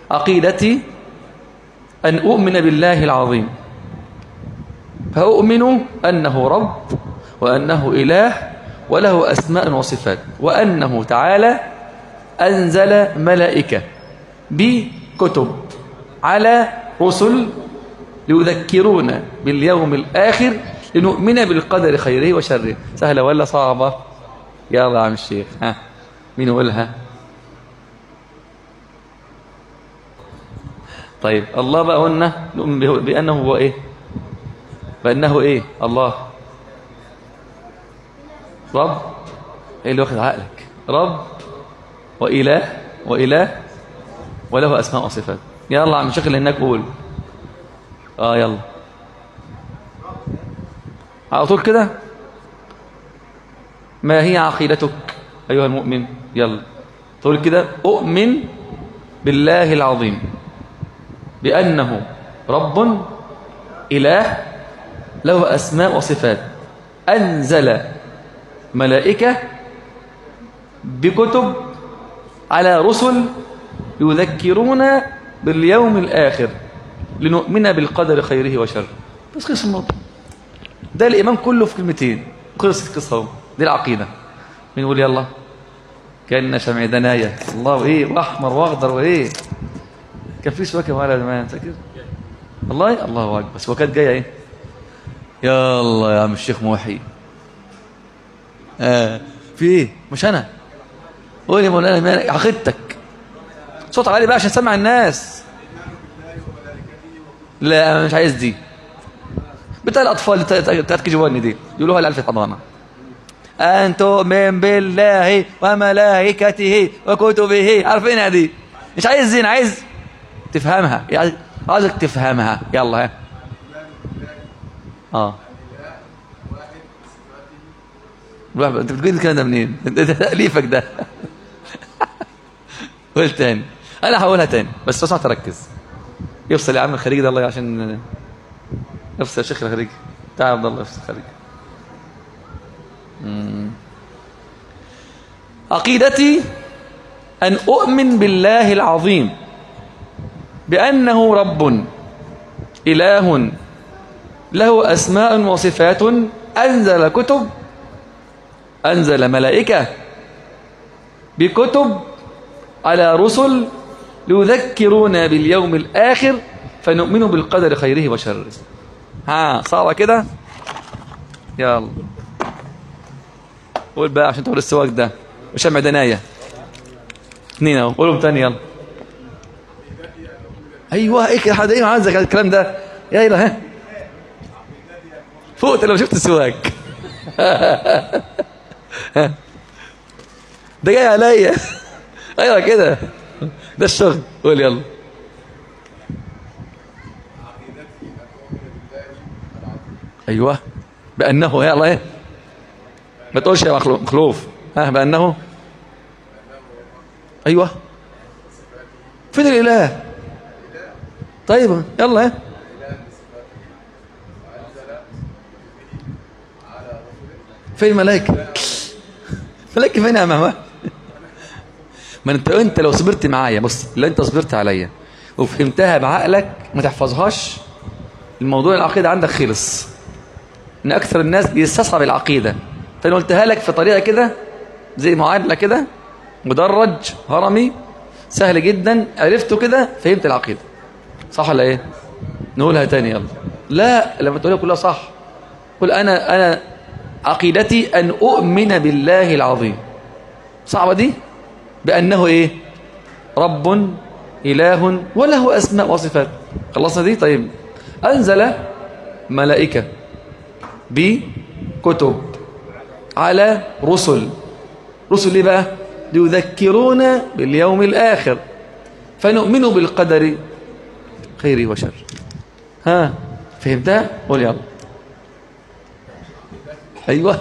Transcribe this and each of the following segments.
عقيدتي أن أؤمن بالله العظيم فأؤمن أنه رب وأنه إله وله أسماء وصفات وأنه تعالى أنزل ملائكة بكتب على رسل ليذكرونا باليوم الآخر لنؤمن بالقدر خيره وشره سهلة ولا صعبة يلا يا عم الشيخ ها مين يقولها طيب الله بقى قلنا نؤمن به- بأنه هو إيه بأنه إيه الله رب إيه اللي واخد عقلك رب وإله وإله وله أسماء وصفات يلا عم الشيخ اللي هناك قول آه يلا على طول كده ما هي عقيدتك أيها المؤمن يلا تقول كده أؤمن بالله العظيم بأنه رب إله له أسماء وصفات أنزل ملائكة بكتب على رسل يذكرون باليوم الآخر لنؤمن بالقدر خيره وشره بس خلص الموضوع ده الإيمان كله في كلمتين خلصت القصة اهو دي العقيدة مين يقول يلا كأن شمع دنايا الله وإيه وأحمر وأخضر وإيه كان في سواكة ولا زمان فاكر والله الله أكبر بس وكانت جاية إيه يلا يا عم الشيخ موحي آه في إيه مش أنا قول يا مولانا مالك عقيدتك صوت عالي بقى عشان سمع الناس لا أنا مش عايز دي بتاع الأطفال بتاعت كي جواني دي يقولوها الألف حضانة أن تؤمن بالله وملائكته وكتبه عارفينها دي مش عايز زين عايز تفهمها يعني عايزك تفهمها يلا ها اه روح بقى، انت بتقول الكلام ده منين ده ده تأليفك ده قول تاني انا هقولها تاني بس اسمع تركز يفصل يا عم الخليجي ده الله عشان يفصل يا شيخ الخليجي تعال عبد الله يفصل الخليجي مم. عقيدتي أن أؤمن بالله العظيم بأنه رب إله له أسماء وصفات أنزل كتب أنزل ملائكة بكتب على رسل ليذكرونا باليوم الآخر فنؤمن بالقدر خيره وشره ها صعبة كده يلا قول بقى عشان تقول السواك ده وشمع دنايا اثنين اهو قولهم تاني يلا ايوه ايه كده حد ايه عايزك على الكلام ده يا يلا ها فوت لو شفت السواك ها. ده جاي عليا ايوه كده ده الشغل قول يلا ايوه بانه يلا ايه ما تقولش يا مخلوف مخلوف ها بانه ايوه فين الاله طيب يلا ها فين الملائكه ملائكه فين يا ماما ما انت انت لو صبرت معايا بص لو انت صبرت عليا وفهمتها بعقلك ما تحفظهاش الموضوع العقيده عندك خلص ان اكثر الناس بيستصعب العقيده فانا قلتها لك في طريقه كده زي معادله كده مدرج هرمي سهل جدا عرفته كده فهمت العقيده صح ولا ايه نقولها تاني يلا لا لما تقولها كلها صح قل انا انا عقيدتي ان اؤمن بالله العظيم صعبه دي بانه ايه رب اله وله اسماء وصفات خلصنا دي طيب انزل ملائكه بكتب على رسل رسل ايه بقى ليذكرونا باليوم الآخر فنؤمن بالقدر خيره وشر ها فهمتها قول يلا أيوة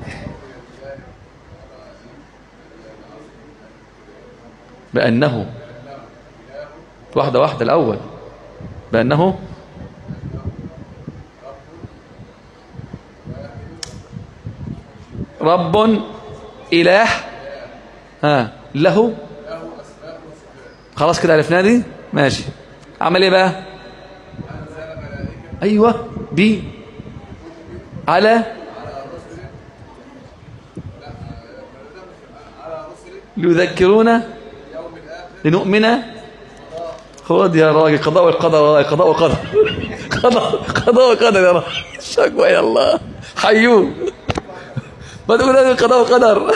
بأنه واحدة واحدة الأول بأنه رب إله ها له خلاص كده عرفنا دي ماشي عمل ايه بقى ايوه بي على ليذكرونا لنؤمن خد يا راجل قضاء والقدر قضاء وقدر قضاء قضاء وقدر يا راجل شكوى يا الله حيوه ما تقول هذا قضاء وقدر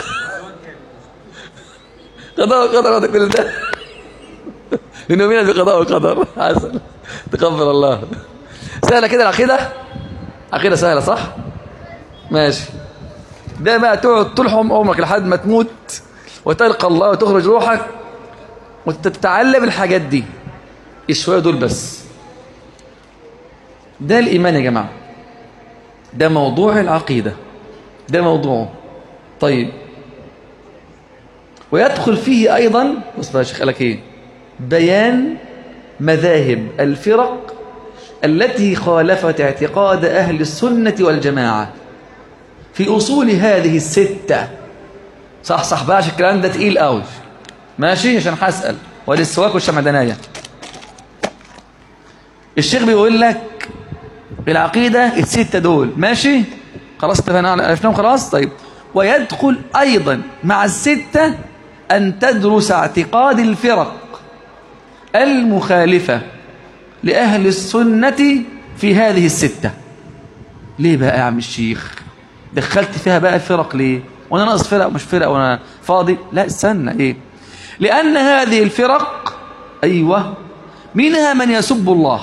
قضاء وقدر هذا كل ده لنؤمن بقضاء وقدر حسن تقبل الله سهله كده العقيده عقيده سهله صح ماشي ده بقى تقعد طول عمرك لحد ما تموت وتلقى الله وتخرج روحك وتتعلم الحاجات دي الشوية دول بس ده الإيمان يا جماعة ده موضوع العقيدة ده موضوعه طيب ويدخل فيه أيضا بص بقى شيخ لك إيه بيان مذاهب الفرق التي خالفت اعتقاد أهل السنة والجماعة في أصول هذه الستة صح صح بقى الكلام ده تقيل قوي ماشي عشان هسأل وللسواك والشمعدناية الشيخ بيقول لك العقيدة الستة دول ماشي خلاص اتفقنا عرفناهم خلاص طيب ويدخل أيضا مع الستة أن تدرس اعتقاد الفرق المخالفة لأهل السنة في هذه الستة ليه بقى يا عم الشيخ دخلت فيها بقى الفرق ليه وانا ناقص فرق مش فرق وانا فاضي لا استنى ايه لأن هذه الفرق أيوة منها من يسب الله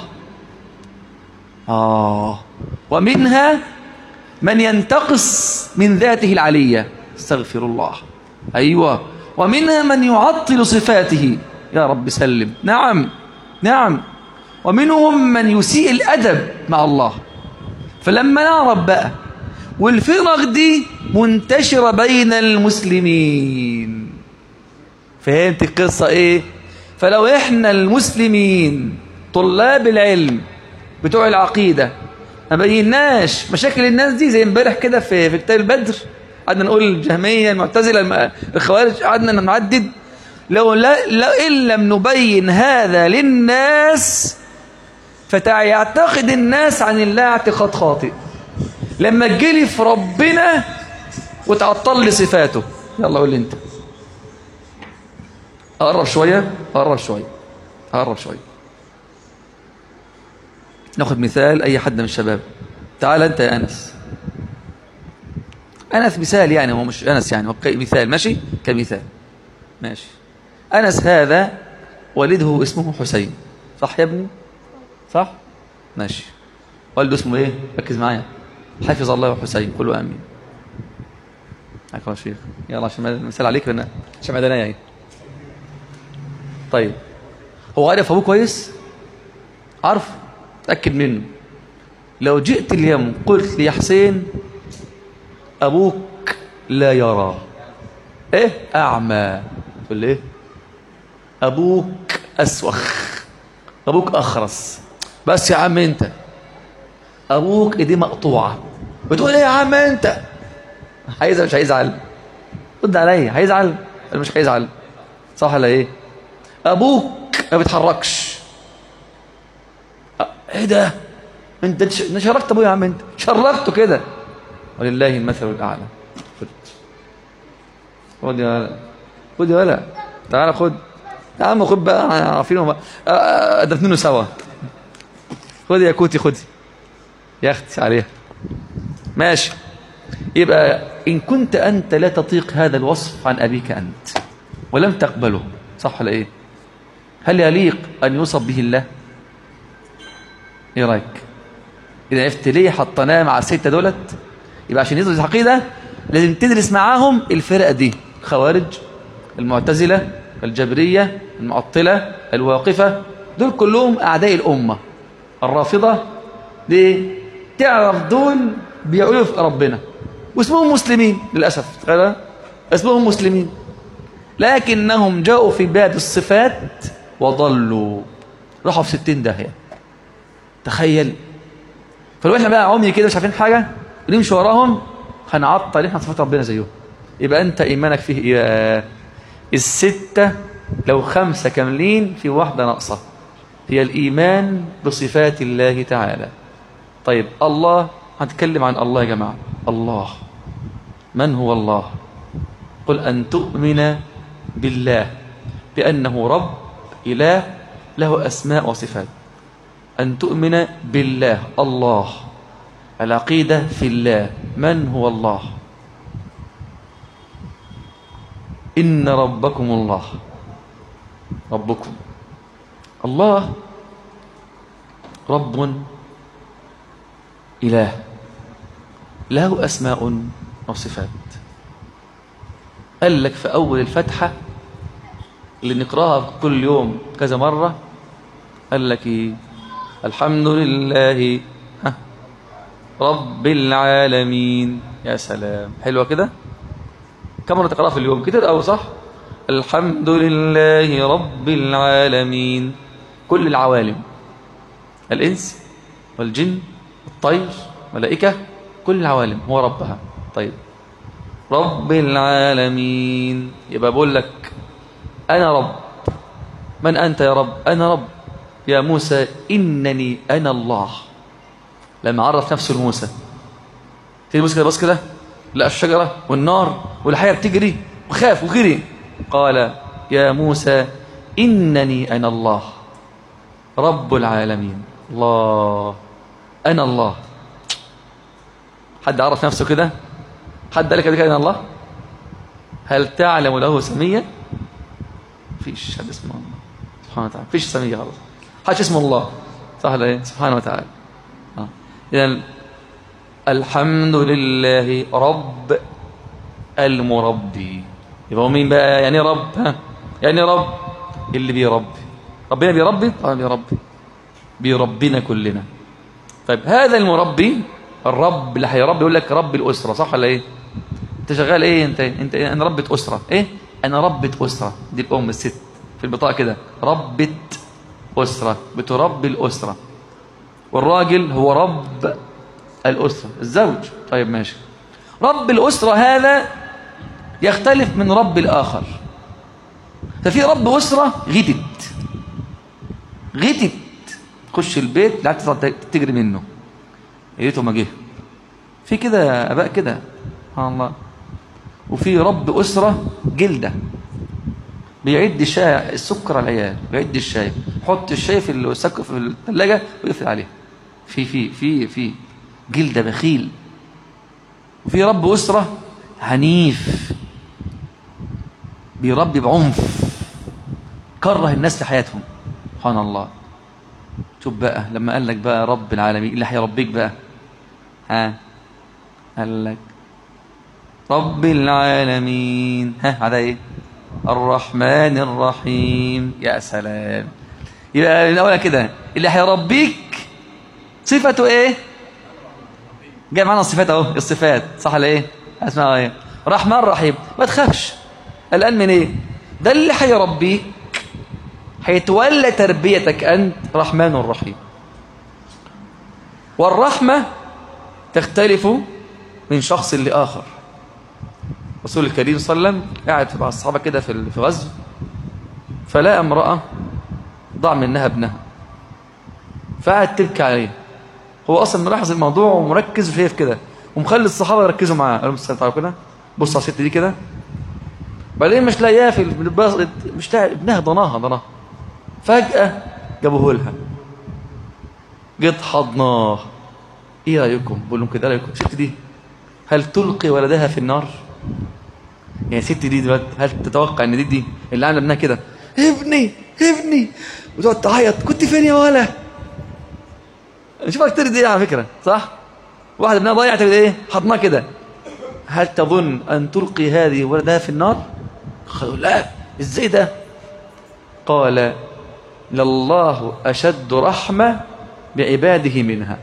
آه ومنها من ينتقص من ذاته العلية استغفر الله أيوة ومنها من يعطل صفاته يا رب سلم نعم نعم ومنهم من يسيء الأدب مع الله فلما نعرف بقى والفرق دي منتشرة بين المسلمين فهمت القصة ايه فلو احنا المسلمين طلاب العلم بتوع العقيدة ما بيناش مشاكل الناس دي زي امبارح كده في في كتاب البدر قعدنا نقول الجهمية المعتزلة الخوارج قعدنا نعدد لو لا لو إن لم نبين هذا للناس فيعتقد الناس عن الله اعتقاد خاطئ لما تجيلي في ربنا وتعطل لي صفاته يلا قول لي انت اقرب شويه اقرب شويه اقرب شويه ناخد مثال اي حد من الشباب تعال انت يا انس انس مثال يعني هو مش انس يعني هو مثال ماشي كمثال ماشي انس هذا والده اسمه حسين صح يا ابني صح ماشي والده اسمه ايه ركز معايا حفظ الله حسين قولوا امين معاك يا شيخ يلا عشان المثال عليك لان عشان معدنيه اهي طيب هو عارف ابوه كويس عارف تاكد منه لو جئت اليوم قلت لي يا حسين ابوك لا يرى ايه اعمى تقول لي ايه ابوك اسوخ ابوك اخرس بس يا عم انت ابوك ايديه مقطوعه بتقول ايه يا عم انت هيزعل مش هيزعل رد عليا هيزعل ولا مش هيزعل صح ولا ايه ابوك ما بيتحركش ايه ده انت شركت ابويا يا عم انت شركته كده ولله المثل الاعلى خد خد يا ولا خد يا ولا تعالى خد يا عم خد بقى عارفينه بقى دفنينه سوا خد يا كوتي خدي يا اختي عليها ماشي يبقى إن كنت أنت لا تطيق هذا الوصف عن أبيك أنت ولم تقبله صح ولا إيه هل يليق أن يوصف به الله إيه رأيك إذا عرفت ليه حطناه مع الستة دولت يبقى عشان يدرس العقيدة لازم تدرس معاهم الفرق دي الخوارج المعتزلة الجبرية المعطلة الواقفة دول كلهم أعداء الأمة الرافضة ليه تعرف دول بيقولوا في ربنا واسمهم مسلمين للأسف اسمهم مسلمين لكنهم جاءوا في باب الصفات وضلوا راحوا في ستين داهية تخيل فلو احنا بقى عمي كده مش عارفين حاجة ونمشي وراهم هنعطل احنا صفات ربنا زيهم يبقى انت ايمانك فيه ايه الستة لو خمسة كاملين في واحدة ناقصة هي الإيمان بصفات الله تعالى طيب الله هنتكلم عن الله يا جماعة الله من هو الله قل أن تؤمن بالله بأنه رب إله له أسماء وصفات أن تؤمن بالله الله العقيدة في الله من هو الله إن ربكم الله ربكم الله رب إله له أسماء وصفات قال لك في أول الفتحة اللي نقراها كل يوم كذا مرة قال لك إيه الحمد لله ها رب العالمين يا سلام حلوة كده كم مرة تقراها في اليوم كتير أو صح الحمد لله رب العالمين كل العوالم الإنس والجن والطير ملائكة كل العوالم هو ربها طيب رب العالمين يبقى بقول لك أنا رب من أنت يا رب أنا رب يا موسى إنني أنا الله لما عرف نفسه لموسى تيجي موسى كده بص كده لقى الشجرة والنار والحياة بتجري وخاف وجري قال يا موسى إنني أنا الله رب العالمين الله أنا الله حد عرف نفسه كده حد قال لك كده أنا الله هل تعلم له سمية فيش حد اسمه الله سبحانه وتعالى فيش سمية خلاص حد اسمه الله صح ولا ايه سبحانه وتعالى آه. إذا الحمد لله رب المربي يبقى هو مين بقى يعني رب ها يعني رب اللي بيربي ربنا بيربي اه بيربي بيربينا كلنا طيب هذا المربي الرب اللي هيربي يقول لك رب الاسره صح ولا ايه انت شغال ايه انت انت إيه؟ انا ربة اسره ايه انا ربة اسره دي الام الست في البطاقه كده ربة اسره بتربي الاسره والراجل هو رب الاسره الزوج طيب ماشي رب الاسره هذا يختلف من رب الآخر ففي رب أسرة غتت غتت تخش البيت لا تجري منه يا ريته ما جه في كده اباء كده سبحان الله وفي رب اسره جلده بيعد الشاي السكر على العيال بيعد الشاي حط الشاي في السك في الثلاجه ويقفل عليه في في في في جلده بخيل وفي رب اسره عنيف بيربي بعنف كره الناس في حياتهم سبحان الله شوف بقى لما قال لك بقى رب العالمين اللي هيربيك بقى ها قال لك رب العالمين ها على ايه الرحمن الرحيم يا سلام يبقى من اولها كده اللي هيربيك صفته ايه جاي معانا الصفات اهو الصفات صح ولا ايه اسمها ايه رحمن رحيم ما تخافش الان من ايه ده اللي هيربيك هيتولى تربيتك انت رحمن رحيم والرحمه تختلف من شخص لاخر رسول الكريم صلى الله عليه وسلم قاعد مع الصحابه كده في في غزو فلقى امراه ضاع منها ابنها فقعد تبكي عليه هو اصلا ملاحظ الموضوع ومركز وشايف كده ومخلي الصحابه يركزوا معاه قال لهم تعالوا كده بص على الست دي كده بعدين مش لاقياها في الباص مش لاقي ابنها ضناها ضناها فجاه جابوه لها جت حضناه ايه رايكم بقول لهم كده رايكم الست دي هل تلقي ولدها في النار يعني الست دي دلوقتي هل تتوقع ان دي دي اللي عامله ابنها كده ابني ابني وتقعد تعيط كنت فين يا ولا نشوفها كتير دي على فكره صح واحد ابنها ضايع تعمل ايه حضناه كده هل تظن ان تلقي هذه ولدها في النار قالوا لا ازاي ده قال لله اشد رحمه بعباده منها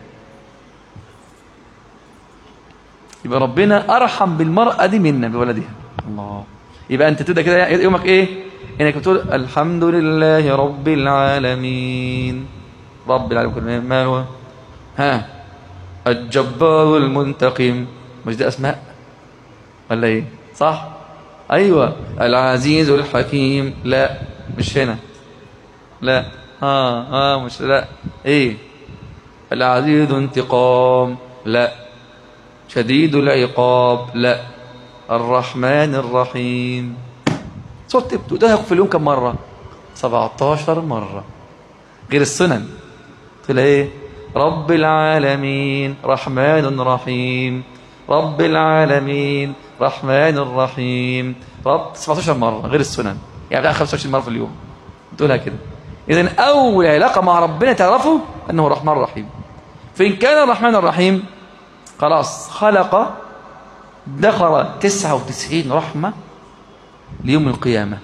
يبقى ربنا ارحم بالمراه دي منا بولدها الله يبقى انت تبدا كده يومك ايه انك بتقول الحمد لله رب العالمين رب العالمين ما هو ها الجبار المنتقم مش دي اسماء ولا ايه صح ايوه العزيز الحكيم لا مش هنا لا اه اه مش لا ايه العزيز انتقام لا شديد العقاب لا الرحمن الرحيم صوت تبتو ده في اليوم كم مرة 17 مرة غير السنن تقول ايه رب العالمين رحمن رحيم رب العالمين رحمن الرحيم رب 17 مرة غير السنن يعني بتاع 25 مرة في اليوم تقولها كده إذا أول علاقة مع ربنا تعرفه أنه رحمن رحيم فإن كان الرحمن الرحيم خلاص خلق دخل 99 رحمة ليوم القيامة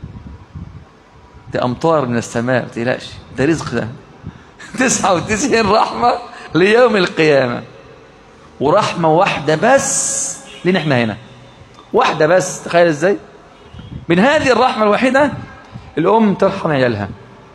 ده أمطار من السماء ما تقلقش ده رزق ده 99 رحمة ليوم القيامة ورحمة واحدة بس لنا احنا هنا واحدة بس تخيل ازاي من هذه الرحمة الواحدة الأم ترحم عيالها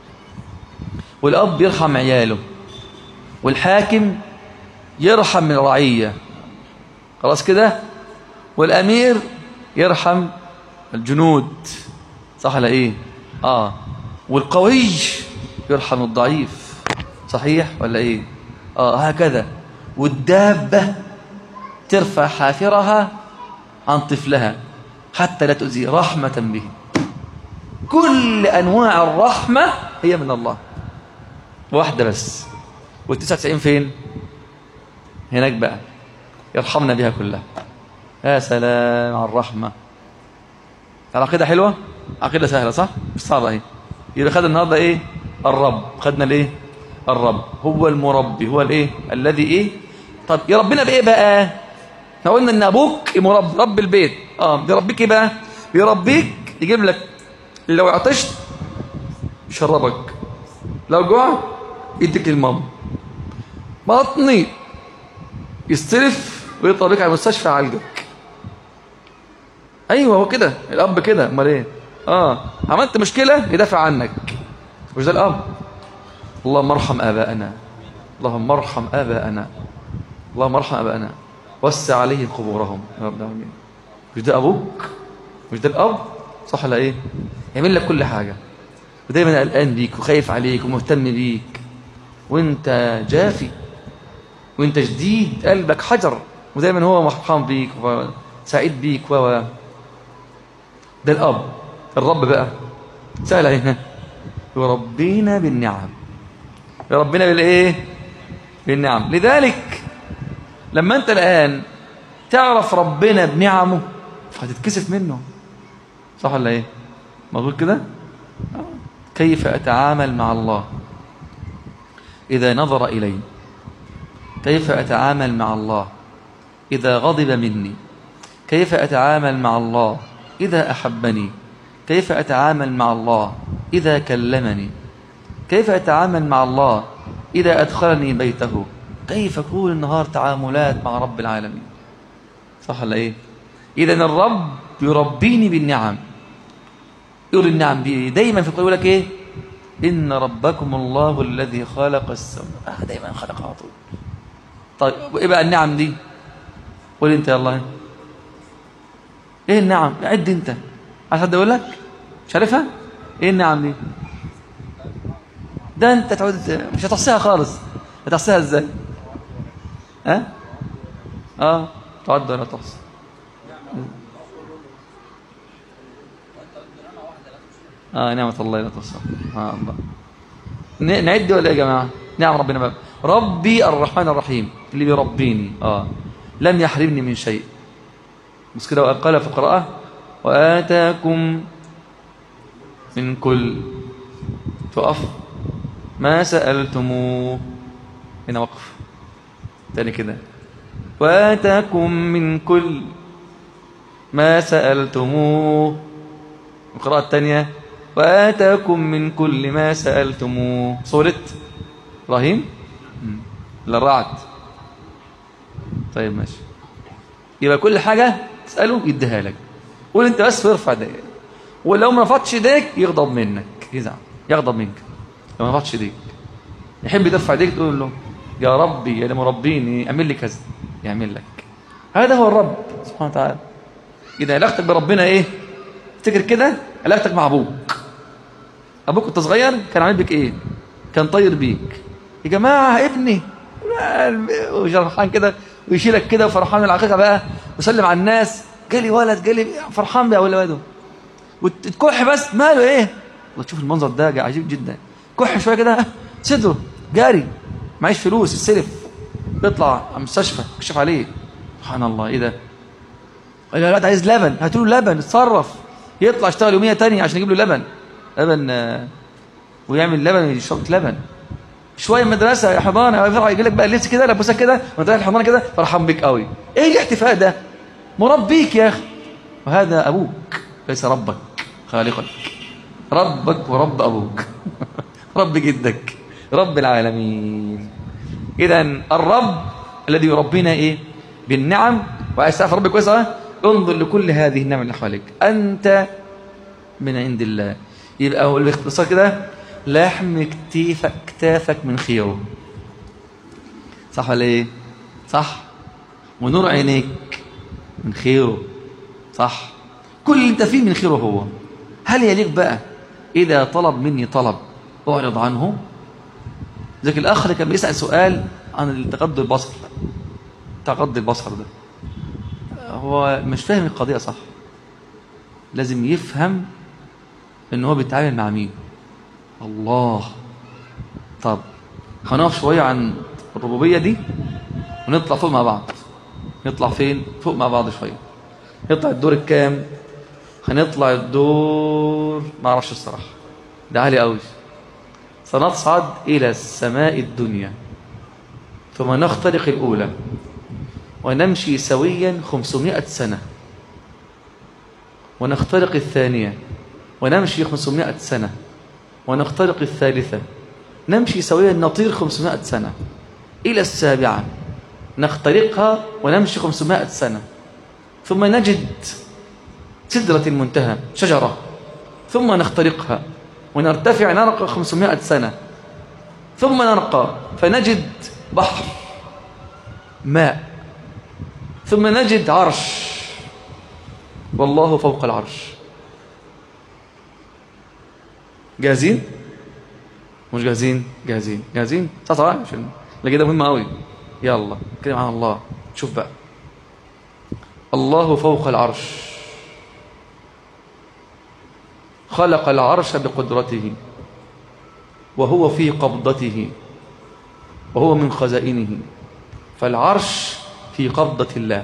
والأب يرحم عياله والحاكم يرحم من الرعية خلاص كده والأمير يرحم الجنود صح ولا ايه اه والقوي يرحم الضعيف صحيح ولا ايه اه هكذا والدابة ترفع حافرها عن طفلها حتى لا تؤذي رحمة به كل أنواع الرحمة هي من الله واحدة بس والتسعة وتسعين فين هناك بقى يرحمنا بها كلها يا سلام على الرحمة العقيدة حلوة عقيدة سهلة صح مش صعبة اهي يبقى خد النهاردة ايه الرب خدنا الايه الرب هو المربي هو الايه الذي ايه طب يربينا بايه بقى احنا قلنا ان ابوك مرب رب البيت اه بيربيك ايه بقى بيربيك يجيب لك لو عطشت يشربك لو جوع يديك للماما بطني يستلف ويطلع بيك على المستشفى يعالجك ايوه هو كده الاب كده امال ايه اه عملت مشكله يدافع عنك مش ده الاب اللهم ارحم اباءنا اللهم ارحم اباءنا اللهم ارحم اباءنا وسع عليهم قبورهم يا رب العالمين مش ده ابوك مش ده الاب صح ولا ايه يعمل لك كل حاجه ودايما قلقان بيك وخايف عليك ومهتم بيك وانت جافي وانت جديد قلبك حجر ودايما هو مرحم بيك وسعيد بيك و ده الاب الرب بقى سهل اهي يربينا بالنعم يربينا بالايه بالنعم لذلك لما انت الان تعرف ربنا بنعمه فهتتكسف منه صح ولا ايه مظبوط كده كيف اتعامل مع الله اذا نظر الي كيف اتعامل مع الله اذا غضب مني كيف اتعامل مع الله اذا احبني كيف اتعامل مع الله اذا كلمني كيف اتعامل مع الله اذا ادخلني بيته كيف طول النهار تعاملات مع رب العالمين صح ولا ايه اذا الرب يربيني بالنعم يقول النعم بيه دايما في القرآن يقول لك ايه ان ربكم الله الذي خلق السماء آه دايما خلق على طول طيب ايه بقى النعم دي قول انت يلا ايه النعم عد انت عايز حد يقول لك مش عارفها ايه النعم دي ده انت تعود مش هتحصيها خالص هتحصيها ازاي ها اه تعد ولا تحصي اه نعمة الله لا تحصى آه الله ن- نعد ولا إيه يا جماعة نعم ربنا بقى ربي الرحمن الرحيم اللي بيربيني اه لم يحرمني من شيء بس كده وقال في القراءة وآتاكم من كل تقف ما سألتموه هنا وقف تاني كده وآتاكم من كل ما سألتموه القراءة الثانية وآتاكم من كل ما سألتموه سورة إبراهيم مم. لا الرعد طيب ماشي يبقى كل حاجة تسأله يديها لك قول انت بس وارفع ايديك ولو ما رفعتش ايديك يغضب منك يزعل يغضب منك لو ما رفعتش ايديك يحب ترفع ايديك تقول له يا ربي يا اللي مربيني اعمل لي كذا يعمل لك هذا هو الرب سبحانه وتعالى اذا علاقتك بربنا ايه افتكر كده علاقتك مع ابوك ابوك وانت صغير كان عامل بك ايه كان طير بيك يا جماعة ابني وفرحان كده ويشيلك كده وفرحان العقيقة بقى وسلم على الناس جالي ولد جالي فرحان بقى ولاده وتكح بس ماله ايه وتشوف المنظر ده عجيب جدا كح شويه كده صدره جاري معيش فلوس السلف بيطلع على المستشفى يكشف عليه سبحان الله ايه ده الولد عايز لبن هاتوا له لبن اتصرف يطلع يشتغل يوميه تانية عشان يجيب له لبن لبن آه، ويعمل لبن يشرب لبن شويه مدرسه يا حضانه يفرح يجي لك بقى اللبس كده لبسك كده وانت رايح الحضانه كده فرحان بيك قوي ايه الاحتفاء ده مربيك يا اخي وهذا ابوك ليس ربك خالقك ربك ورب ابوك رب جدك رب العالمين اذا الرب الذي يربينا ايه بالنعم وعايز تعرف ربك كويس أهو؟ انظر لكل هذه النعم اللي حواليك انت من عند الله يبقى هو باختصار كده لحم كتيفك كتافك من خيره صح ولا ايه صح ونور عينيك من خيره صح كل اللي انت فيه من خيره هو هل يليق بقى اذا طلب مني طلب اعرض عنه ذاك الاخ اللي كان بيسال سؤال عن تغضي البصر تغضي البصر ده هو مش فاهم القضيه صح لازم يفهم ان هو بيتعامل مع مين الله طب هنقف شويه عن الربوبيه دي ونطلع فوق مع بعض نطلع فين فوق مع بعض شويه نطلع الدور الكام هنطلع الدور ما اعرفش الصراحه ده عالي قوي سنصعد الى السماء الدنيا ثم نخترق الاولى ونمشي سويا 500 سنه ونخترق الثانيه ونمشي 500 سنه ونخترق الثالثه نمشي سويا نطير 500 سنه الى السابعه نخترقها ونمشي 500 سنه ثم نجد سدرة المنتهى شجرة ثم نخترقها ونرتفع نرقى 500 سنة ثم نرقى فنجد بحر ماء ثم نجد عرش والله فوق العرش جاهزين مش جاهزين جاهزين جاهزين ساعة صراحة عشان لا كده مهمة قوي يلا كلم عن الله شوف بقى الله فوق العرش خلق العرش بقدرته وهو في قبضته وهو من خزائنه فالعرش في قبضة الله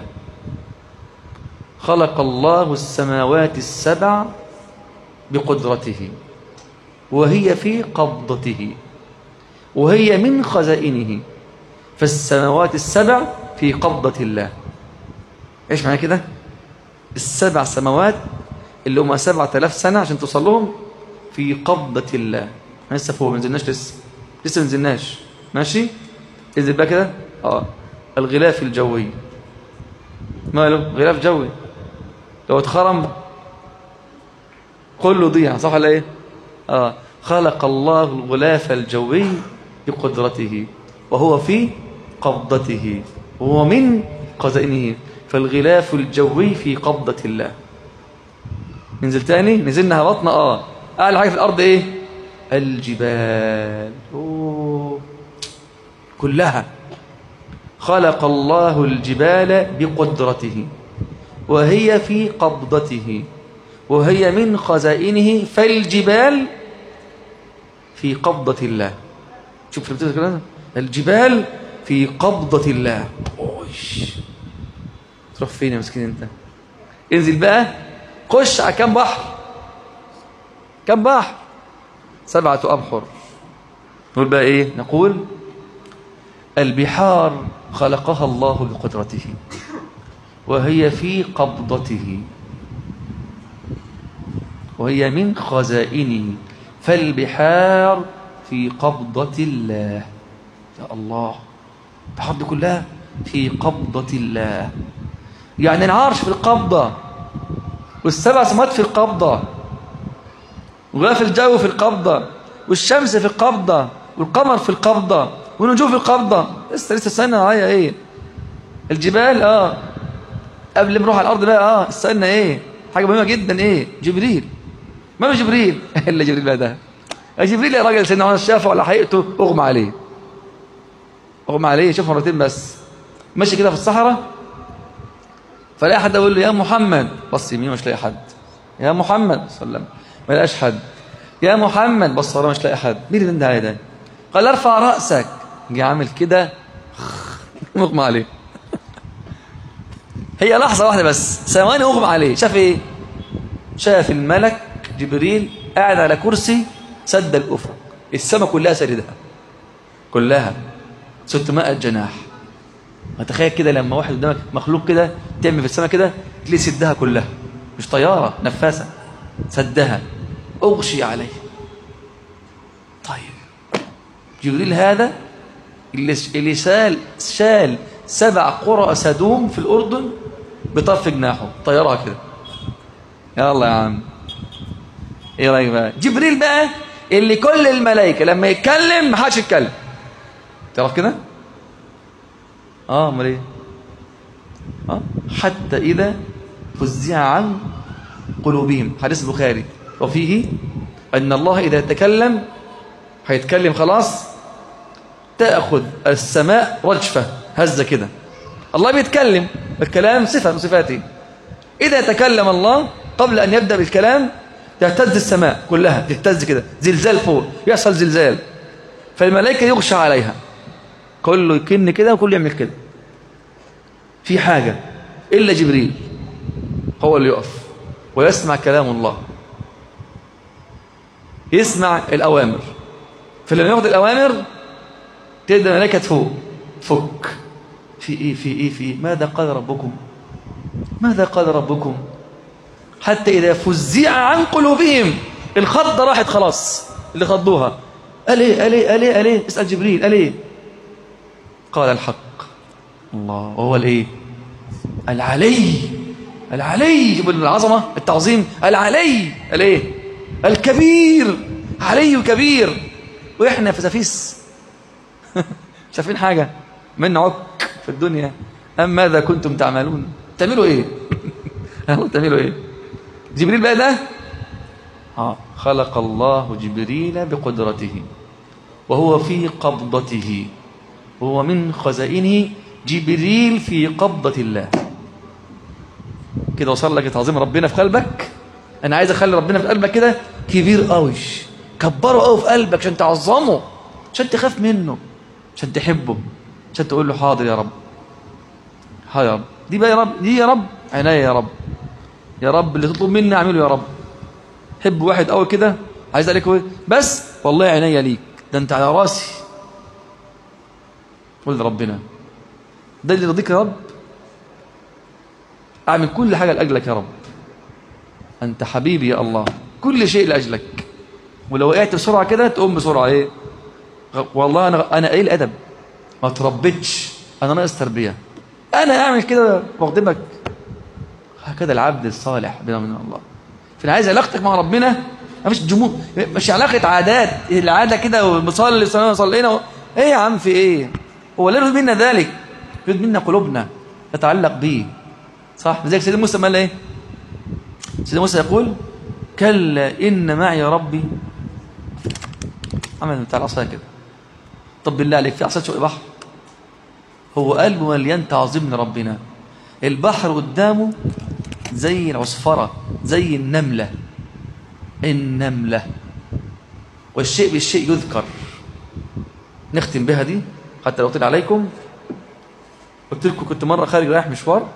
خلق الله السماوات السبع بقدرته وهي في قبضته وهي من خزائنه فالسماوات السبع في قبضة الله ايش معنى كده السبع سماوات اللي هم سبعة آلاف سنة عشان توصل لهم في قبضة الله لسه فوق ما نزلناش لسه لسه ما نزلناش ماشي انزل بقى كده اه الغلاف الجوي ماله غلاف جوي لو اتخرم كله ضيع صح ولا ايه اه خلق الله الغلاف الجوي بقدرته وهو في قبضته وهو من خزائنه فالغلاف الجوي في قبضة الله ننزل تاني نزلنا هبطنا اه اعلى حاجه في الارض ايه الجبال أوه. كلها خلق الله الجبال بقدرته وهي في قبضته وهي من خزائنه فالجبال في قبضة الله شوف فهمت الكلام الجبال في قبضة الله أوش. تروح فين يا مسكين انت انزل بقى خش على كم بحر كم بحر سبعة أبحر نقول بقى إيه نقول البحار خلقها الله بقدرته وهي في قبضته وهي من خزائنه فالبحار في قبضة الله يا الله البحار دي كلها في قبضة الله يعني العرش في القبضة والسبع سماوات في القبضة وغلاف الجو في القبضة والشمس في القبضة والقمر في القبضة والنجوم في القبضة لسه لسه استنى معايا ايه الجبال اه قبل ما نروح على الارض بقى اه استنى ايه حاجة مهمة جدا ايه جبريل ما هو جبريل الا جبريل بقى ده يا جبريل يا راجل سيدنا عمر شافه ولا حقيقته اغمى عليه اغمى عليه شوف مرتين بس ماشي كده في الصحراء فلاقي حد يقول له يا محمد بص يمين مش لاقي حد يا محمد صلى الله عليه وسلم ما لقاش حد يا محمد بص وراه مش لاقي حد مين اللي ده ده قال ارفع راسك جه عامل كده مغمى عليه هي لحظه واحده بس ثواني اغمى عليه شاف ايه شاف الملك جبريل قاعد على كرسي سد الافق السماء كلها سردها كلها 600 جناح تخيل كده لما واحد قدامك مخلوق كده تعمل في السماء كده تلاقي سدها كلها مش طيارة نفاسة سدها أغشي عليه طيب جبريل هذا اللي اللي شال شال سبع قرى سدوم في الأردن بطرف جناحه طيارها كده يلا يا عم ايه رايك بقى جبريل بقى اللي كل الملائكه لما يتكلم ما حدش يتكلم تعرف كده اه امال ايه اه حتى اذا فزع عن قلوبهم حديث البخاري وفيه ان الله اذا تكلم هيتكلم خلاص تاخذ السماء رجفه هزه كده الله بيتكلم الكلام صفه من صفاته اذا تكلم الله قبل ان يبدا بالكلام تهتز السماء كلها تهتز كده زلزال فوق يحصل زلزال فالملائكه يغشى عليها كله يكن كده وكله يعمل كده في حاجة إلا جبريل هو اللي يقف ويسمع كلام الله يسمع الأوامر فلما ياخد الأوامر تبدأ الملائكة تفوق تفك في إيه في إيه في إيه ماذا قال ربكم ماذا قال ربكم حتى إذا فزع عن قلوبهم الخضة راحت خلاص اللي خضوها قال إيه قال إيه قال إيه قال إيه اسأل جبريل قال إيه قال الحق الله وهو الايه العلي العلي جبل العظمة التعظيم العلي الايه الكبير علي كبير واحنا في سفيس شايفين حاجة من عك في الدنيا أم ماذا كنتم تعملون تعملوا ايه تعملوا ايه جبريل بقى ده آه. خلق الله جبريل بقدرته وهو في قبضته وهو من خزائنه جبريل في قبضة الله كده وصل لك تعظيم ربنا في قلبك انا عايز اخلي ربنا في قلبك كده كبير قوي كبره قوي في قلبك عشان تعظمه عشان تخاف منه عشان تحبه عشان تقول له حاضر يا رب حاضر يا رب دي بقى يا رب دي يا رب عناية يا رب يا رب اللي تطلب مني اعمله يا رب حب واحد قوي كده عايز عليك ايه بس والله عينيا ليك ده انت على راسي قول لربنا ده اللي يرضيك يا رب اعمل كل حاجه لاجلك يا رب انت حبيبي يا الله كل شيء لاجلك ولو وقعت بسرعه كده تقوم بسرعه ايه والله انا انا قليل ادب ما تربيتش انا ناقص تربيه انا اعمل كده واخدمك هكذا العبد الصالح بنا من الله فانا عايز علاقتك مع ربنا مش جمهور مش علاقه عادات العاده كده وبصلي صلينا صلينا ايه يا عم في ايه هو لا يريد منا ذلك يريد منا قلوبنا تتعلق به صح لذلك سيدنا موسى قال ايه سيدنا موسى يقول كلا ان معي ربي عمل بتاع العصايه كده طب بالله عليك في عصايه شوق بحر هو قلبه مليان تعظيم لربنا البحر قدامه زي العصفره زي النمله النمله والشيء بالشيء يذكر نختم بها دي حتى لو طلع عليكم قلت لكم كنت مرة خارج رايح مشوار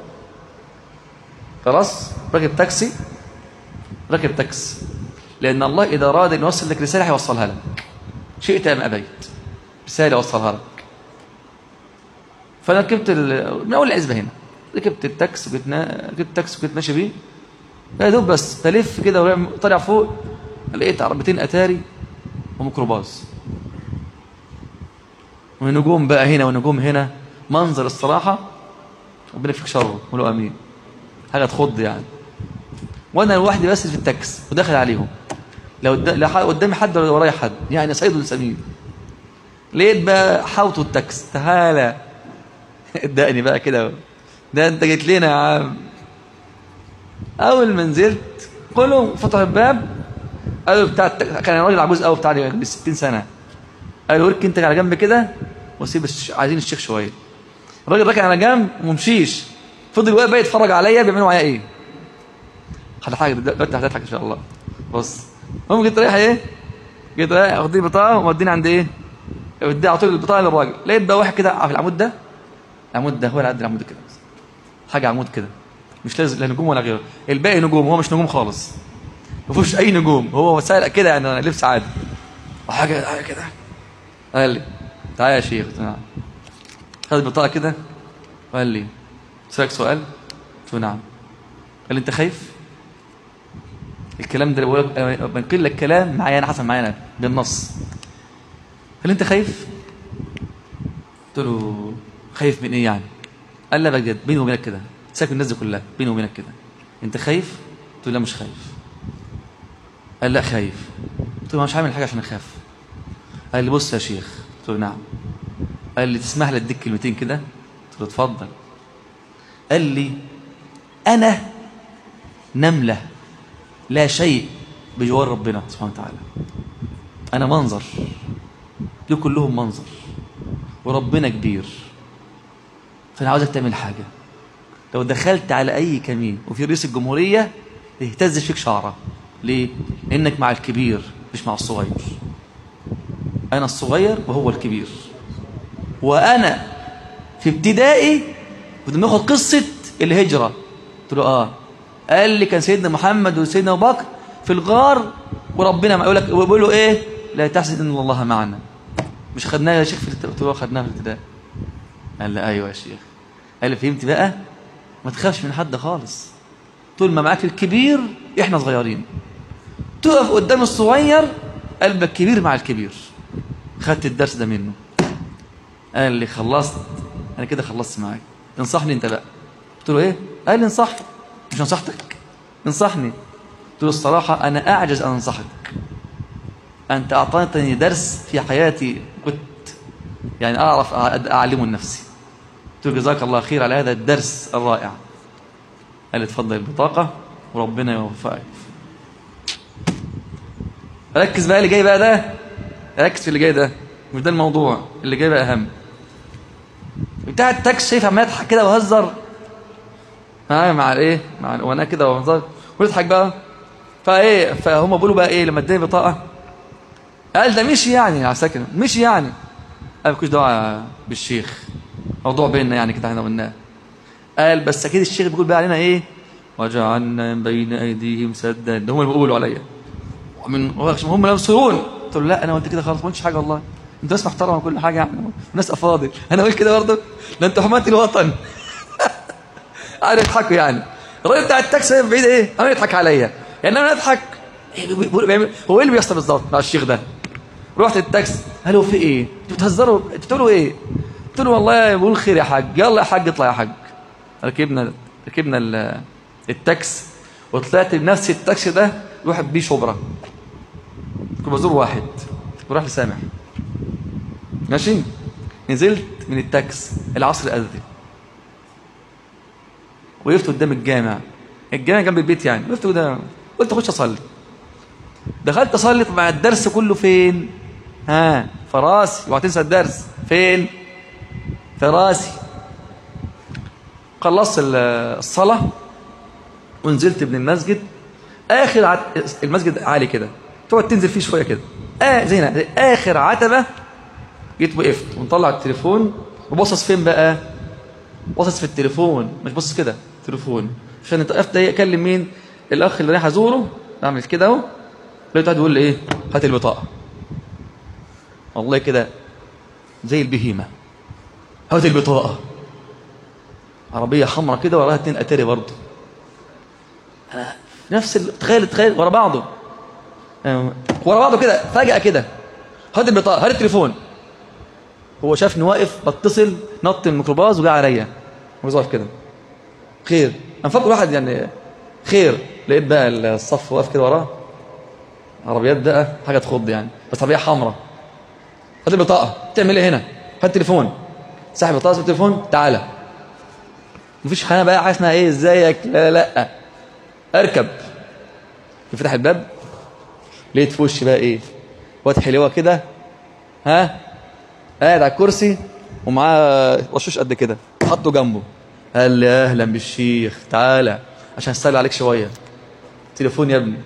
خلاص راكب تاكسي راكب تاكسي لأن الله إذا أراد أن يوصل لك رسالة هيوصلها لك شئت أم أبيت رسالة يوصلها لك فأنا ركبت ال... من أول العزبة هنا ركبت التاكسي وكنت نا... ركبت التاكسي وكنت ماشي بيه يا دوب بس تلف كده وطلع فوق لقيت عربيتين أتاري وميكروباص ونجوم بقى هنا ونجوم هنا منظر الصراحة ربنا يفيك شره قولوا امين حاجة تخض يعني وانا لوحدي بس في التاكس وداخل عليهم لو قدامي حد ولا ورايا حد يعني صيد السمين لقيت بقى حوطوا التاكس تعالى ادقني بقى كده ده انت جيت لنا يا عم اول ما نزلت كلهم فتحوا الباب قال له بتاع كان راجل عجوز قوي بتاع ب 60 سنه قال له اركن انت على جنب كده وسيب الش... عايزين الشيخ شويه الراجل ركن على جنب ومشيش فضل واقف بقى يتفرج عليا بيعملوا معايا ايه هضحك دلوقتي هتضحك ان شاء الله بص المهم جيت رايح ايه جيت رايح واخدين بطاقه وموديني عند ايه ادي على طول البطاقه للراجل لقيت بقى واحد كده في العمود ده العمود ده هو اللي قد العمود كده حاجه عمود كده مش لازم لا نجوم ولا غيره الباقي نجوم هو مش نجوم خالص ما فيهوش اي نجوم هو وسائل كده يعني لبس عادي وحاجه حاجه كده قال لي تعالى يا شيخ قلت له نعم خد البطاقه كده وقال لي سألك سؤال قلت له نعم قال لي انت خايف الكلام ده بقول لك بنقل لك كلام معايا انا حصل معايا انا بالنص قال لي انت خايف قلت له خايف من ايه يعني قال لا بجد بيني وبينك كده ساكن الناس دي كلها بيني وبينك كده انت خايف قلت له لا مش خايف قال لا خايف قلت له مش هعمل حاجه عشان اخاف قال لي بص يا شيخ قلت له نعم قال لي تسمح لي اديك كلمتين كده قلت له اتفضل قال لي انا نمله لا شيء بجوار ربنا سبحانه وتعالى انا منظر دول كلهم منظر وربنا كبير فانا عاوزك تعمل حاجه لو دخلت على اي كمين وفي رئيس الجمهوريه يهتز فيك شعره ليه لانك مع الكبير مش مع الصغير انا الصغير وهو الكبير وانا في ابتدائي كنا بناخد قصه الهجره قلت له اه قال لي كان سيدنا محمد وسيدنا ابو بكر في الغار وربنا ما يقول لك بيقول له ايه لا تحسد ان الله معنا مش خدناها يا شيخ في الابتدائي قلت له خدناها في الابتدائي قال لي ايوه يا شيخ قال لي فهمت بقى ما تخافش من حد خالص طول ما معاك الكبير احنا صغيرين تقف قدام الصغير قلبك كبير مع الكبير خدت الدرس ده منه قال لي خلصت انا كده خلصت معاك انصحني انت بقى قلت له ايه قال لي انصحني مش نصحتك انصحني قلت له الصراحة أنا أعجز أن أنصحك أنت أعطيتني درس في حياتي كنت يعني أعرف أعلمه لنفسي قلت له جزاك الله خير على هذا الدرس الرائع قال لي اتفضل البطاقة وربنا يوفقك ركز بقى اللي جاي بقى ده ركز في اللي جاي ده مش ده الموضوع اللي جاي بقى أهم بتاع التاكس شايف عمال يضحك كده وهزر ها مع الايه مع وانا كده وهزر ويضحك بقى فايه فهم بيقولوا بقى ايه لما اداني بطاقه قال ده مشي يعني على سكن مشي يعني قال مالكوش دعوه بالشيخ موضوع بيننا يعني كده احنا قلناه قال بس اكيد الشيخ بيقول بقى علينا ايه وجعلنا بين ايديهم سدا ده هم اللي بيقولوا عليا ومن هم لا يبصرون قلت له لا انا قلت كده خلاص ما قلتش حاجه والله انت ناس محترمه وكل حاجه يعني وناس افاضل انا اقول كده برضه ده انت حماة الوطن قاعد يضحكوا يعني الراجل بتاع التاكسي بعيد ايه انا يضحك عليا يعني انا اضحك هو ايه اللي بيحصل بالظبط مع الشيخ ده رحت التاكسي قال له في ايه انتوا بتهزروا انتوا بتقولوا ايه قلت له والله بقول خير يا حاج يلا يا حاج اطلع يا حاج ركبنا ركبنا التاكس وطلعت بنفس التاكسي ده روح بيه شبرا كنت بزور واحد وراح لسامح ماشي نزلت من التاكس العصر أذن وقفت قدام الجامع الجامع جنب البيت يعني وقفت قدام قلت اخش اصلي دخلت اصلي مع الدرس كله فين ها فراسي وهتنسى الدرس فين في راسي خلصت الصلاه ونزلت من المسجد اخر عت... المسجد عالي كده تقعد تنزل فيه شويه كده اه زي هنا اخر عتبه جيت وقفت ونطلع التليفون وبصص فين بقى باصص في التليفون مش باصص كده تليفون عشان انت وقفت اكلم مين الاخ اللي رايح ازوره اعمل كده اهو لقيته قاعد بيقول لي ايه هات البطاقه والله كده زي البهيمه هات البطاقه عربيه حمراء كده وراها اتنين اتاري برضه نفس ال... تخيل تخيل ورا بعضه ورا بعضه كده فجأة كده هات البطاقة هات التليفون هو شافني واقف بتصل نط الميكروباص وجا عليا وظهر كده خير انا فاكر واحد يعني خير لقيت بقى الصف واقف كده وراه عربيات بقى حاجه تخض يعني بس عربيه حمراء هات البطاقه تعمل ايه هنا هات التليفون سحب البطاقه التليفون تعالى مفيش حاجه بقى حاجه اسمها ايه ازيك لا لا لا اركب يفتح الباب لقيت في وشي بقى ايه واد حلوه كده ها قاعد على الكرسي ومعاه رشوش قد كده حطه جنبه قال لي اهلا بالشيخ تعالى عشان اسال عليك شويه تليفون يا ابني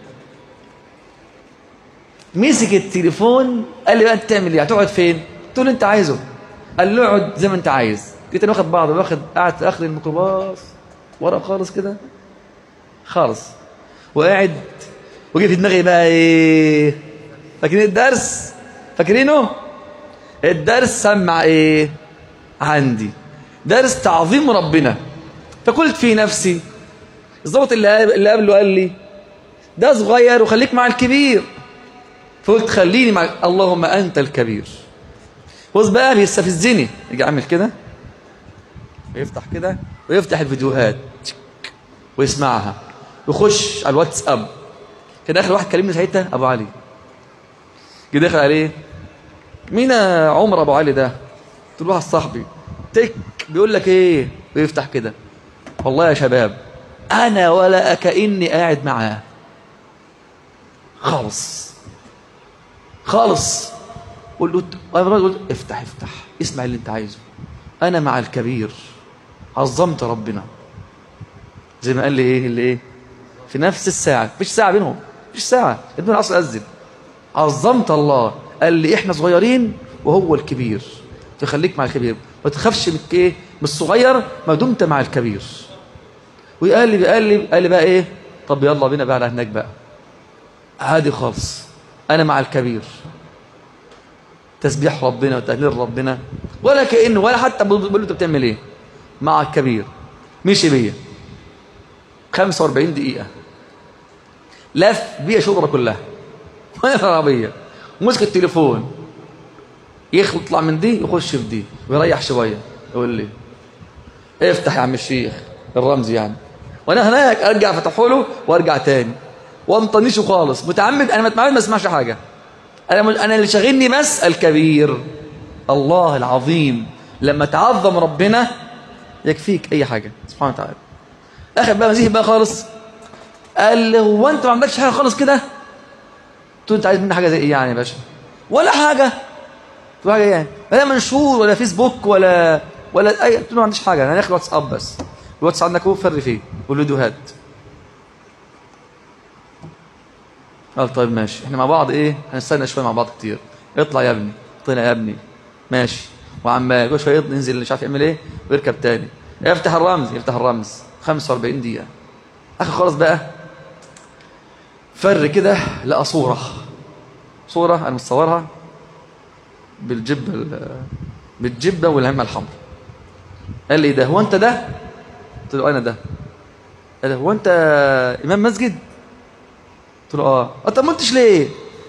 مسك التليفون قال لي بقى انت تعمل ايه هتقعد فين قلت له انت عايزه قال له اقعد زي ما انت عايز جيت انا واخد بعض واخد قاعد في اخر الميكروباص ورا خالص كده خالص وقاعد وجه في دماغي بقى ايه فاكرين الدرس فاكرينه الدرس سمع ايه عندي درس تعظيم ربنا فقلت في نفسي الظابط اللي اللي قبله قال لي ده صغير وخليك مع الكبير فقلت خليني مع اللهم انت الكبير بص بقى بيستفزني يجي عامل كده ويفتح كده ويفتح الفيديوهات ويسمعها ويخش على الواتساب كان اخر واحد كلمني ساعتها ابو علي جه داخل عليه مين يا عمر ابو علي ده قلت له واحد صاحبي تك بيقول لك ايه ويفتح كده والله يا شباب انا ولا كاني قاعد معاه خالص خالص قول له انا قلت افتح افتح اسمع اللي انت عايزه انا مع الكبير عظمت ربنا زي ما قال لي ايه اللي ايه في نفس الساعه مفيش ساعه بينهم مفيش ساعه ابن العصر اذن عظمت الله قال لي احنا صغيرين وهو الكبير تخليك مع الكبير ما تخافش من ايه من الصغير ما دمت مع الكبير وقال لي قال لي قال لي بقى ايه طب يلا بينا بقى على هناك بقى عادي خالص انا مع الكبير تسبيح ربنا وتهليل ربنا ولا كانه ولا حتى بقول له انت بتعمل ايه مع الكبير مشي بيا 45 دقيقه لف بيا شبرا كلها وانا العربيه ومسك التليفون يطلع من دي يخش في دي ويريح شويه يقول لي افتح يا عم الشيخ الرمز يعني وانا هناك ارجع فتحه له وارجع تاني وانطنيشه خالص متعمد انا متعمد ما اسمعش حاجه انا انا اللي شاغلني بس الكبير الله العظيم لما تعظم ربنا يكفيك اي حاجه سبحانه وتعالى اخر بقى مزيه بقى خالص قال لي هو انت ما عملتش حاجه خالص كده قلت له انت عايز مني حاجه زي ايه يعني يا باشا ولا حاجه قلت له حاجه يعني ولا منشور ولا فيسبوك ولا ولا اي قلت له ما عنديش حاجه انا هناخد واتساب بس الواتس عندك هو فرق فيه والفيديوهات قال طيب ماشي احنا مع بعض ايه هنستنى شويه مع بعض كتير اطلع يا ابني طلع يا ابني ماشي وعمال كل شويه ينزل مش عارف يعمل ايه ويركب تاني يفتح الرمز يفتح الرمز 45 دقيقه اخر خالص بقى فر كده لقى صوره صوره انا متصورها بالجبه بالجبه والعمه الحمراء قال لي ده هو انت ده قلت له انا ده قال هو انت امام مسجد قلت له اه انت ما قلتش ليه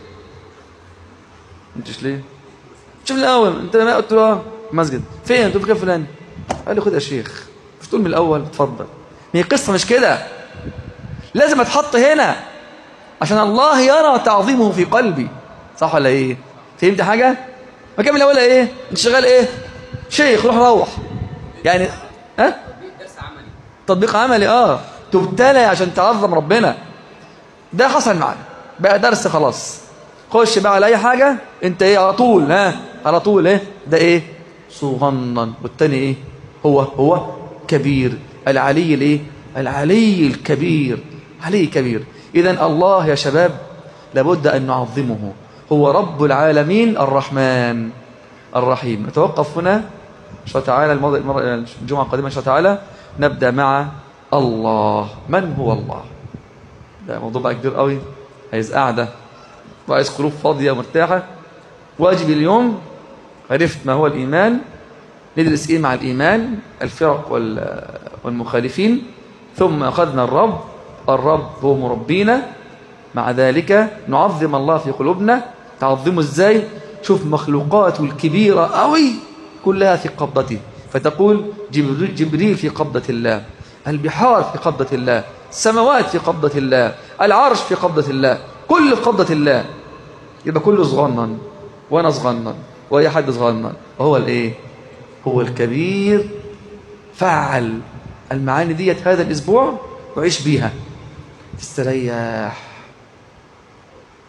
ما قلتش ليه شوف الاول انت ما قلت له اه مسجد فين قلت له في فلان قال لي خد يا شيخ مش تقول من الاول اتفضل هي القصه مش كده لازم اتحط هنا عشان الله يرى تعظيمه في قلبي صح ولا ايه فهمت حاجه ما كان من الاول ايه انت شغال ايه شيخ روح روح يعني ها تطبيق عملي اه تبتلى عشان تعظم ربنا ده حصل معنا بقى درس خلاص خش بقى على اي حاجه انت ايه على طول ها على طول ايه ده ايه صغنن والتاني ايه هو هو كبير العلي الايه العلي الكبير علي كبير اذا الله يا شباب لابد ان نعظمه هو رب العالمين الرحمن الرحيم نتوقف هنا ان شاء الله تعالى المرة الجمعه القادمه ان شاء الله تعالى نبدا مع الله من هو الله ده موضوع بقى كبير قوي عايز قاعده وعايز قلوب فاضيه ومرتاحه واجب اليوم عرفت ما هو الايمان ندرس ايه مع الايمان الفرق والمخالفين ثم اخذنا الرب الرب هو مربينا مع ذلك نعظم الله في قلوبنا تعظمه ازاي شوف مخلوقاته الكبيره قوي كلها في قبضته فتقول جبريل, جبريل في قبضه الله البحار في قبضه الله السماوات في قبضة الله العرش في قبضة الله كل في قبضة الله يبقى كله صغنن وانا صغنن واي حد صغنن وهو الايه هو الكبير فعل المعاني ديت هذا الاسبوع وعيش بيها تستريح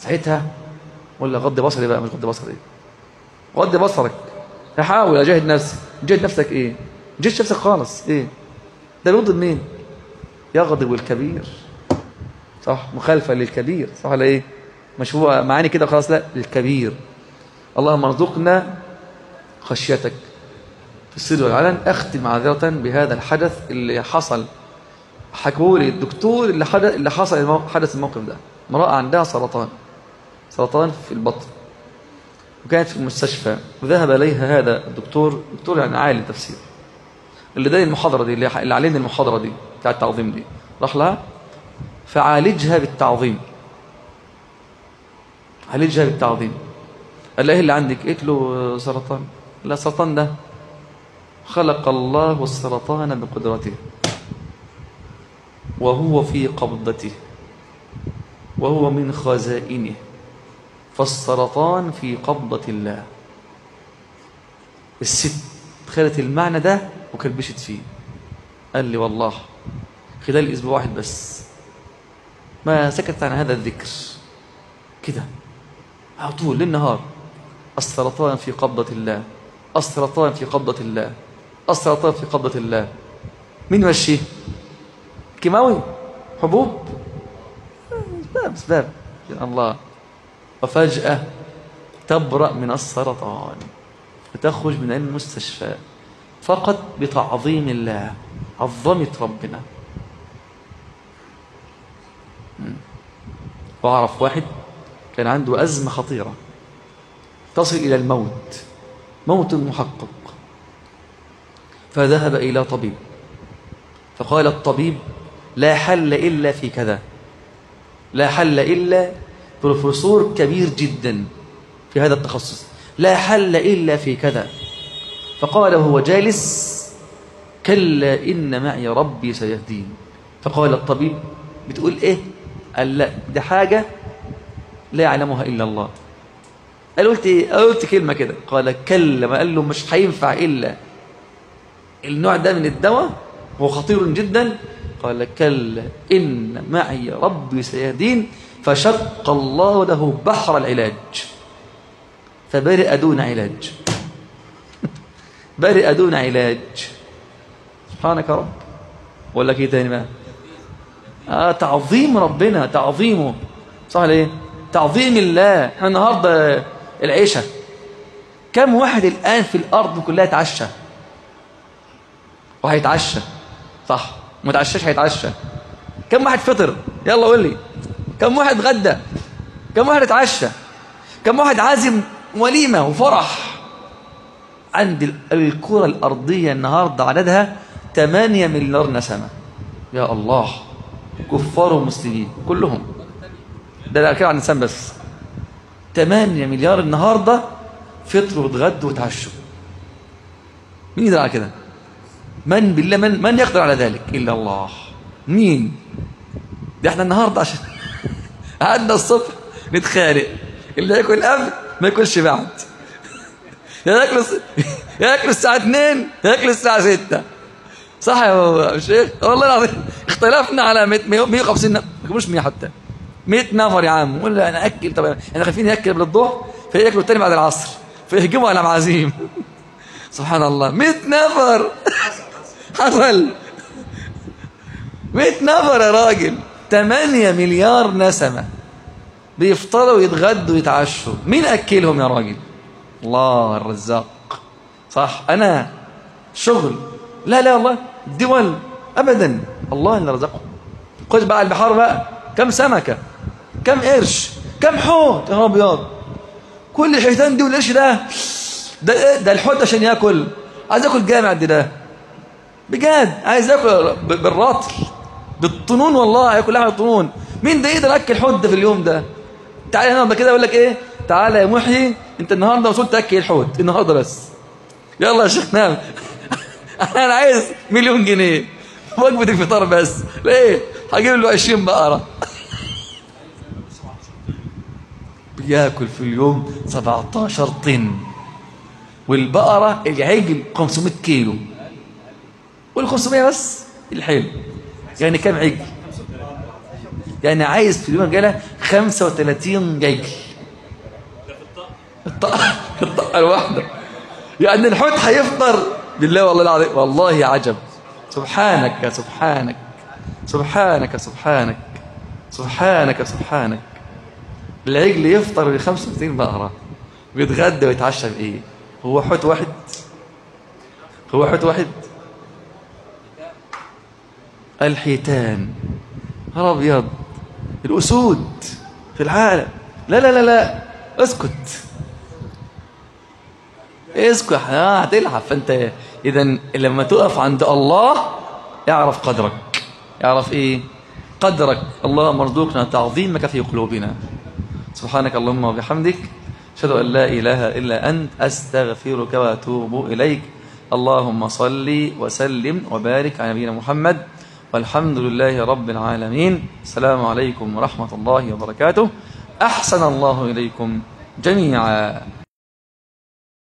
ساعتها ولا غض بصري بقى مش غض بصري غض بصرك احاول اجاهد نفسي جاهد نفسك ايه جاهد نفسك خالص ايه ده بيغضب مين يغضب الكبير صح مخالفة للكبير صح ولا ايه مش هو معاني كده خلاص لا الكبير اللهم ارزقنا خشيتك في السر والعلن اختم معذرة بهذا الحدث اللي حصل حكوا لي الدكتور اللي حدث اللي حصل المو... حدث الموقف ده امرأة عندها سرطان سرطان في البطن وكانت في المستشفى وذهب إليها هذا الدكتور دكتور يعني عالي تفسير اللي داي المحاضرة دي اللي علينا المحاضرة دي بتاع التعظيم دي راح لها فعالجها بالتعظيم عالجها بالتعظيم قال لها ايه اللي عندك قلت له سرطان لا سرطان ده خلق الله السرطان بقدرته وهو في قبضته وهو من خزائنه فالسرطان في قبضة الله الست خلت المعنى ده وكلبشت فيه قال لي والله خلال اسبوع واحد بس ما سكت عن هذا الذكر كده على طول للنهار السرطان في قبضة الله السرطان في قبضة الله السرطان في قبضة الله مين يمشيه كيماوي حبوب اسباب اسباب الله وفجأة تبرأ من السرطان وتخرج من المستشفى فقط بتعظيم الله عظمت ربنا وأعرف واحد كان عنده أزمة خطيرة تصل إلى الموت موت محقق فذهب إلى طبيب فقال الطبيب لا حل إلا في كذا لا حل إلا بروفيسور كبير جدا في هذا التخصص لا حل إلا في كذا فقال هو جالس كلا إن معي ربي سيهدين فقال الطبيب بتقول إيه قال لا ده حاجة لا يعلمها إلا الله قال قلت إيه قلت كلمة كده قال كلا ما قال له مش هينفع إلا النوع ده من الدواء هو خطير جدا قال كلا إن معي ربي سيهدين فشق الله له بحر العلاج فبرئ دون علاج برئ دون علاج سبحانك يا رب ولا لك ايه تاني بقى آه تعظيم ربنا تعظيمه صح ليه تعظيم الله احنا النهارده العيشه كم واحد الان في الارض كلها يتعشى وهيتعشى صح ما تعشاش هيتعشى كم واحد فطر يلا قول لي كم واحد غدى كم واحد اتعشى كم واحد عازم وليمه وفرح عند الكره الارضيه النهارده عددها 8 مليار نسمه يا الله كفار ومسلمين كلهم ده لا كده عن الانسان بس 8 مليار النهارده فطروا واتغدوا وتعشوا مين يقدر على كده من بالله من من يقدر على ذلك الا الله مين ده احنا النهارده عشان قعدنا الصبح نتخانق اللي ياكل قبل ما ياكلش بعد يا ياكل يا ياكل الساعه 2 يا ياكل الساعه 6 صح يا شيخ والله العظيم اختلفنا على 150 مش 100 حتى 100 نفر يا عم ولا انا اكل طب احنا خايفين ياكل قبل الظهر فياكلوا الثاني بعد العصر فيهجموا على معازيم سبحان الله 100 نفر حصل 100 نفر يا راجل 8 مليار نسمة بيفطروا ويتغدوا ويتعشوا مين أكلهم يا راجل الله الرزاق صح أنا شغل لا لا والله الدول أبدا الله اللي رزقهم خش بقى البحار بقى كم سمكة كم قرش كم حوت يا أبيض كل الحيتان دي والقرش ده ده ده الحوت عشان ياكل عايز ياكل جامع دي ده بجد عايز ياكل بالرطل بالطنون والله هياكل لحم الطنون مين ده يقدر ياكل حوت في اليوم ده تعالى هنا كده يقول لك ايه تعالى يا محيي انت النهارده وصلت تاكل الحوت النهارده بس يلا يا شيخ نام انا عايز مليون جنيه وجبه الفطار بس ليه هجيب له 20 بقره بياكل في اليوم 17 طن والبقره العجل 500 كيلو وال 500 بس الحلو يعني كام عجل يعني عايز في اليوم جاله 35 جيجل الطاقة الطاقة الواحدة يعني الحوت هيفطر بالله والله العظيم والله عجب سبحانك سبحانك سبحانك سبحانك سبحانك سبحانك العجل يفطر ب 35 بقرة بيتغدى ويتعشى بإيه هو حوت واحد هو حوت واحد الحيتان نهار ابيض الاسود في العالم لا لا لا لا اسكت اسكت اه هتلعب فانت اذا لما تقف عند الله اعرف قدرك اعرف ايه قدرك الله مرزقنا تعظيمك في قلوبنا سبحانك اللهم وبحمدك اشهد ان لا اله الا انت استغفرك واتوب اليك اللهم صل وسلم وبارك على نبينا محمد والحمد لله رب العالمين السلام عليكم ورحمة الله وبركاته أحسن الله إليكم جميعا